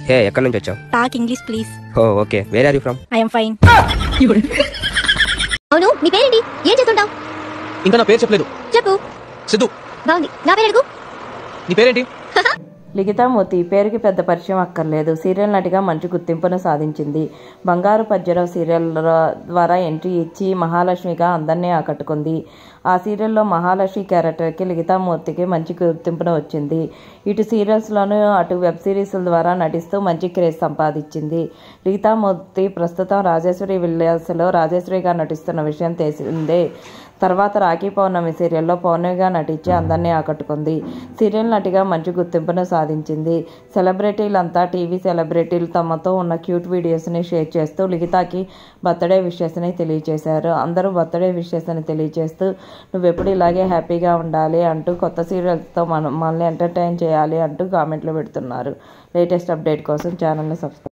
హే ఎక్కడి నుంచి వచ్చావు talk English please oh okay where are you from I'm fine అవును నీ పేరేంటి ఏం చేస్తుంటావు ఇంకా నా పేరు చెప్పలేదు చెప్పు సిద్ధు బాగుంది నా పేరు అడుగు నీ పేరేంటి లిఖితామూర్తి పేరుకి పెద్ద పరిచయం అక్కర్లేదు సీరియల్ నటిగా మంచి గుర్తింపును సాధించింది బంగారు పద్యరావు సీరియల్ ద్వారా ఎంట్రీ ఇచ్చి మహాలక్ష్మిగా అందరినీ ఆకట్టుకుంది ఆ సీరియల్లో మహాలక్ష్మి క్యారెక్టర్కి లిఖితామూర్తికి మంచి గుర్తింపును వచ్చింది ఇటు సీరియల్స్లోనూ అటు వెబ్ సిరీస్ల ద్వారా నటిస్తూ మంచి క్రేజ్ సంపాదించింది లిఖితామూర్తి ప్రస్తుతం రాజేశ్వరి విల్లాస్లో రాజేశ్వరిగా నటిస్తున్న విషయం తెలిసిందే తర్వాత రాఖీ పౌర్ణమి సీరియల్లో పౌర్ణమిగా నటించి అందరినీ ఆకట్టుకుంది సీరియల్ నటిగా మంచి గుర్తింపును సాధించింది సెలబ్రిటీలంతా టీవీ సెలబ్రిటీలు తమతో ఉన్న క్యూట్ వీడియోస్ని షేర్ చేస్తూ లిఖితాకి బర్త్డే విషెస్ని తెలియజేశారు అందరూ బర్త్డే విషెస్ని తెలియజేస్తూ నువ్వెప్పుడు ఇలాగే హ్యాపీగా ఉండాలి అంటూ కొత్త సీరియల్స్తో మనం మనల్ని ఎంటర్టైన్ చేయాలి అంటూ కామెంట్లు పెడుతున్నారు లేటెస్ట్ అప్డేట్ కోసం ఛానల్ని సబ్స్క్రైబ్